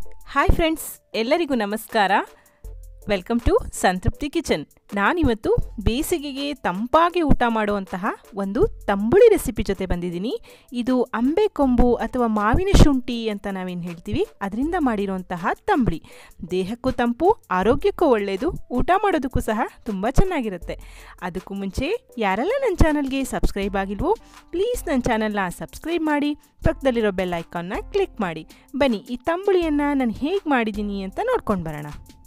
hi friends ಎಲ್ಲರಿಗೂ ನಮಸ್ಕಾರ welcome to ಸಂತೃಪ್ತಿ ಕಿಚನ್ ನಾನಿವತ್ತು ಬೇಸಿಗೆಗೆ ತಂಪಾಗಿ ಊಟ ಮಾಡುವಂತಹ ಒಂದು ತಂಬುಳಿ ರೆಸಿಪಿ ಜೊತೆ ಬಂದಿದ್ದೀನಿ ಇದು ಅಂಬೆ ಕೊಂಬು ಅಥವಾ ಮಾವಿನ ಶುಂಠಿ ಅಂತ ನಾವೇನು ಹೇಳ್ತೀವಿ ಅದರಿಂದ ಮಾಡಿರುವಂತಹ ತಂಬುಳಿ ದೇಹಕ್ಕೂ ತಂಪು ಆರೋಗ್ಯಕ್ಕೂ ಒಳ್ಳೆಯದು ಊಟ ಮಾಡೋದಕ್ಕೂ ಸಹ ತುಂಬ ಚೆನ್ನಾಗಿರುತ್ತೆ ಅದಕ್ಕೂ ಮುಂಚೆ ಯಾರೆಲ್ಲ ನನ್ನ ಚಾನಲ್ಗೆ ಸಬ್ಸ್ಕ್ರೈಬ್ ಆಗಿಲ್ವೋ ಪ್ಲೀಸ್ ನನ್ನ ಚಾನಲ್ನ ಸಬ್ಸ್ಕ್ರೈಬ್ ಮಾಡಿ ಪಕ್ಕದಲ್ಲಿರೋ ಬೆಲ್ ಐಕಾನ್ನ ಕ್ಲಿಕ್ ಮಾಡಿ ಬನ್ನಿ ಈ ತಂಬುಳಿಯನ್ನು ನಾನು ಹೇಗೆ ಮಾಡಿದ್ದೀನಿ ಅಂತ ನೋಡ್ಕೊಂಡು ಬರೋಣ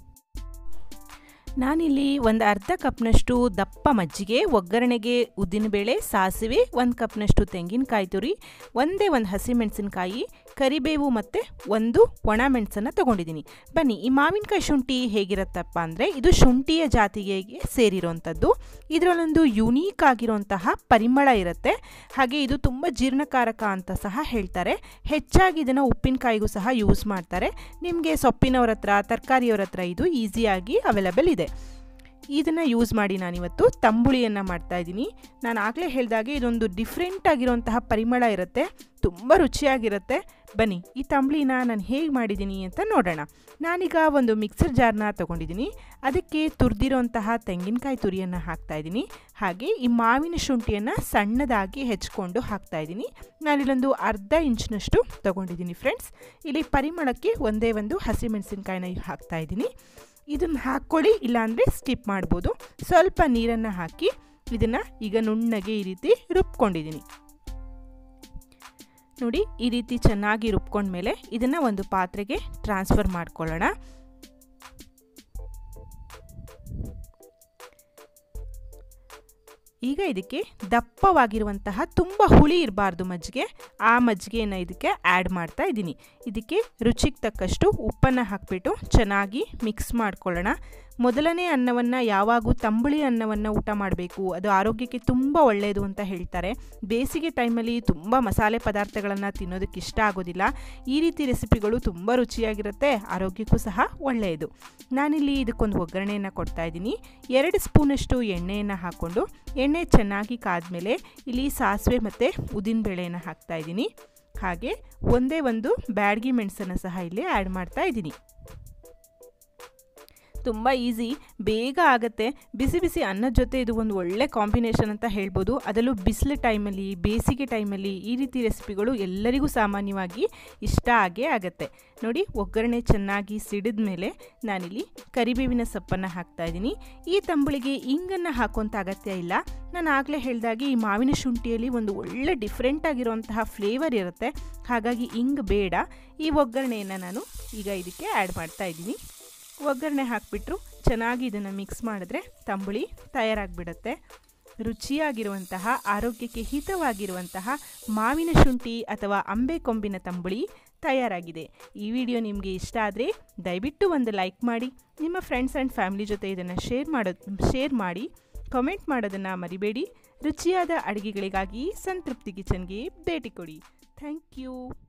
ನಾನಿಲ್ಲಿ ಒಂದು ಅರ್ಧ ಕಪ್ನಷ್ಟು ದಪ್ಪ ಮಜ್ಜಿಗೆ ಒಗ್ಗರಣೆಗೆ ಉದ್ದಿನಬೇಳೆ ಸಾಸಿವೆ ಒಂದು ಕಪ್ನಷ್ಟು ತೆಂಗಿನಕಾಯಿ ತುರಿ ಒಂದೇ ಒಂದು ಹಸಿಮೆಣಸಿನಕಾಯಿ ಕರಿಬೇವು ಮತ್ತು ಒಂದು ಒಣ ಮೆಣಸನ್ನು ತೊಗೊಂಡಿದ್ದೀನಿ ಬನ್ನಿ ಈ ಮಾವಿನಕಾಯಿ ಶುಂಠಿ ಹೇಗಿರುತ್ತಪ್ಪ ಅಂದರೆ ಇದು ಶುಂಠಿಯ ಜಾತಿಗೆ ಸೇರಿರೋವಂಥದ್ದು ಇದರಲ್ಲೊಂದು ಯುನೀಕ್ ಆಗಿರುವಂತಹ ಪರಿಮಳ ಇರುತ್ತೆ ಹಾಗೆ ಇದು ತುಂಬ ಜೀರ್ಣಕಾರಕ ಅಂತ ಸಹ ಹೇಳ್ತಾರೆ ಹೆಚ್ಚಾಗಿ ಇದನ್ನು ಉಪ್ಪಿನಕಾಯಿಗೂ ಸಹ ಯೂಸ್ ಮಾಡ್ತಾರೆ ನಿಮಗೆ ಸೊಪ್ಪಿನವ್ರ ಹತ್ರ ತರಕಾರಿಯವ್ರ ಹತ್ರ ಇದು ಈಸಿಯಾಗಿ ಅವೈಲಬಲ್ ಇದೆ ಇದನ್ನು ಯೂಸ್ ಮಾಡಿ ನಾನಿವತ್ತು ತಂಬುಳಿಯನ್ನು ಮಾಡ್ತಾಯಿದ್ದೀನಿ ನಾನು ಆಗಲೇ ಹೇಳಿದಾಗೆ ಇದೊಂದು ಡಿಫ್ರೆಂಟ್ ಆಗಿರುವಂತಹ ಪರಿಮಳ ಇರುತ್ತೆ ತುಂಬ ರುಚಿಯಾಗಿರುತ್ತೆ ಬನ್ನಿ ಈ ತಂಬುಳಿನ ನಾನು ಹೇಗೆ ಮಾಡಿದ್ದೀನಿ ಅಂತ ನೋಡೋಣ ನಾನೀಗ ಒಂದು ಮಿಕ್ಸರ್ ಜಾರ್ನ ತೊಗೊಂಡಿದ್ದೀನಿ ಅದಕ್ಕೆ ತುರಿದಿರೋಂತಹ ತೆಂಗಿನಕಾಯಿ ತುರಿಯನ್ನು ಹಾಕ್ತಾಯಿದ್ದೀನಿ ಹಾಗೆ ಈ ಮಾವಿನ ಶುಂಠಿಯನ್ನು ಸಣ್ಣದಾಗಿ ಹೆಚ್ಕೊಂಡು ಹಾಕ್ತಾಯಿದ್ದೀನಿ ನಾನಿಲ್ಲೊಂದು ಅರ್ಧ ಇಂಚಿನಷ್ಟು ತೊಗೊಂಡಿದ್ದೀನಿ ಫ್ರೆಂಡ್ಸ್ ಇಲ್ಲಿ ಪರಿಮಳಕ್ಕೆ ಒಂದೇ ಒಂದು ಹಸಿಮೆಣಸಿನ್ಕಾಯಿನ ಹಾಕ್ತಾಯಿದ್ದೀನಿ ಇದನ್ನು ಹಾಕ್ಕೊಳ್ಳಿ ಇಲ್ಲಾಂದರೆ ಸ್ಕಿಪ್ ಮಾಡ್ಬೋದು ಸ್ವಲ್ಪ ನೀರನ್ನು ಹಾಕಿ ಇದನ್ನು ಈಗ ನುಣ್ಣಗೆ ಈ ರೀತಿ ರುಬ್ಕೊಂಡಿದ್ದೀನಿ ನೋಡಿ ಈ ರೀತಿ ಚೆನ್ನಾಗಿ ರುಬ್ಕೊಂಡ್ಮೇಲೆ ಇದನ್ನು ಒಂದು ಪಾತ್ರೆಗೆ ಟ್ರಾನ್ಸ್ಫರ್ ಮಾಡ್ಕೊಳ್ಳೋಣ ಈಗ ಇದಕ್ಕೆ ದಪ್ಪವಾಗಿರುವಂತಹ ತುಂಬ ಹುಳಿ ಇರಬಾರ್ದು ಮಜ್ಜಿಗೆ ಆ ಮಜ್ಜಿಗೆಯನ್ನು ಇದಕ್ಕೆ ಆ್ಯಡ್ ಮಾಡ್ತಾ ಇದ್ದೀನಿ ಇದಕ್ಕೆ ರುಚಿಗೆ ತಕ್ಕಷ್ಟು ಉಪ್ಪನ್ನು ಹಾಕಿಬಿಟ್ಟು ಚೆನ್ನಾಗಿ ಮಿಕ್ಸ್ ಮಾಡ್ಕೊಳ್ಳೋಣ ಮೊದಲನೇ ಅನ್ನವನ್ನು ಯಾವಾಗೂ ತಂಬುಳಿ ಅನ್ನವನ್ನು ಊಟ ಮಾಡಬೇಕು ಅದು ಆರೋಗ್ಯಕ್ಕೆ ತುಂಬ ಒಳ್ಳೆಯದು ಅಂತ ಹೇಳ್ತಾರೆ ಬೇಸಿಗೆ ಟೈಮಲ್ಲಿ ತುಂಬ ಮಸಾಲೆ ಪದಾರ್ಥಗಳನ್ನು ತಿನ್ನೋದಕ್ಕೆ ಇಷ್ಟ ಆಗೋದಿಲ್ಲ ಈ ರೀತಿ ರೆಸಿಪಿಗಳು ತುಂಬ ರುಚಿಯಾಗಿರುತ್ತೆ ಆರೋಗ್ಯಕ್ಕೂ ಸಹ ಒಳ್ಳೆಯದು ನಾನಿಲ್ಲಿ ಇದಕ್ಕೊಂದು ಒಗ್ಗರಣೆಯನ್ನು ಕೊಡ್ತಾ ಇದ್ದೀನಿ ಎರಡು ಸ್ಪೂನಷ್ಟು ಎಣ್ಣೆಯನ್ನು ಹಾಕ್ಕೊಂಡು ಎಣ್ಣೆ ಚೆನ್ನಾಗಿ ಕಾದ್ಮೇಲೆ ಇಲ್ಲಿ ಸಾಸಿವೆ ಮತ್ತು ಉದ್ದಿನಬೇಳೆಯನ್ನು ಹಾಕ್ತಾ ಇದ್ದೀನಿ ಹಾಗೆ ಒಂದೇ ಒಂದು ಬ್ಯಾಡ್ಗಿ ಮೆಣಸನ್ನು ಸಹ ಇಲ್ಲಿ ಆ್ಯಡ್ ಮಾಡ್ತಾ ಇದ್ದೀನಿ ತುಂಬ ಈಸಿ ಬೇಗ ಆಗುತ್ತೆ ಬಿಸಿ ಬಿಸಿ ಅನ್ನದ ಜೊತೆ ಇದು ಒಂದು ಒಳ್ಳೆ ಕಾಂಬಿನೇಷನ್ ಅಂತ ಹೇಳ್ಬೋದು ಅದರಲ್ಲೂ ಬಿಸಿಲು ಟೈಮಲ್ಲಿ ಬೇಸಿಗೆ ಟೈಮಲ್ಲಿ ಈ ರೀತಿ ರೆಸಿಪಿಗಳು ಎಲ್ಲರಿಗೂ ಸಾಮಾನ್ಯವಾಗಿ ಇಷ್ಟ ಆಗೇ ಆಗುತ್ತೆ ನೋಡಿ ಒಗ್ಗರಣೆ ಚೆನ್ನಾಗಿ ಸಿಡಿದ ಮೇಲೆ ನಾನಿಲ್ಲಿ ಕರಿಬೇವಿನ ಸೊಪ್ಪನ್ನು ಹಾಕ್ತಾಯಿದ್ದೀನಿ ಈ ತಂಬುಳಿಗೆ ಇಂಗನ್ನು ಹಾಕುವಂಥ ಅಗತ್ಯ ಇಲ್ಲ ನಾನು ಆಗಲೇ ಹೇಳಿದಾಗೆ ಈ ಮಾವಿನ ಶುಂಠಿಯಲ್ಲಿ ಒಂದು ಒಳ್ಳೆ ಡಿಫ್ರೆಂಟ್ ಆಗಿರುವಂತಹ ಫ್ಲೇವರ್ ಇರುತ್ತೆ ಹಾಗಾಗಿ ಇಂಗ್ ಬೇಡ ಈ ಒಗ್ಗರಣೆಯನ್ನು ನಾನು ಈಗ ಇದಕ್ಕೆ ಆ್ಯಡ್ ಮಾಡ್ತಾ ಇದ್ದೀನಿ ಒಗ್ಗರಣೆ ಹಾಕಿಬಿಟ್ರು ಚೆನ್ನಾಗಿ ಇದನ್ನು ಮಿಕ್ಸ್ ಮಾಡಿದ್ರೆ ತಂಬುಳಿ ತಯಾರಾಗಿಬಿಡುತ್ತೆ ರುಚಿಯಾಗಿರುವಂತಹ ಆರೋಗ್ಯಕ್ಕೆ ಹಿತವಾಗಿರುವಂತಹ ಮಾವಿನ ಶುಂಠಿ ಅಥವಾ ಅಂಬೆ ಕೊಂಬಿನ ತಂಬುಳಿ ತಯಾರಾಗಿದೆ ಈ ವಿಡಿಯೋ ನಿಮಗೆ ಇಷ್ಟ ಆದರೆ ದಯವಿಟ್ಟು ಒಂದು ಲೈಕ್ ಮಾಡಿ ನಿಮ್ಮ ಫ್ರೆಂಡ್ಸ್ ಆ್ಯಂಡ್ ಫ್ಯಾಮಿಲಿ ಜೊತೆ ಇದನ್ನು ಶೇರ್ ಮಾಡೋದು ಶೇರ್ ಮಾಡಿ ಕಮೆಂಟ್ ಮಾಡೋದನ್ನು ಮರಿಬೇಡಿ ರುಚಿಯಾದ ಅಡುಗೆಗಳಿಗಾಗಿ ಸಂತೃಪ್ತಿ ಕಿಚನ್ಗೆ ಭೇಟಿ ಕೊಡಿ ಥ್ಯಾಂಕ್ ಯು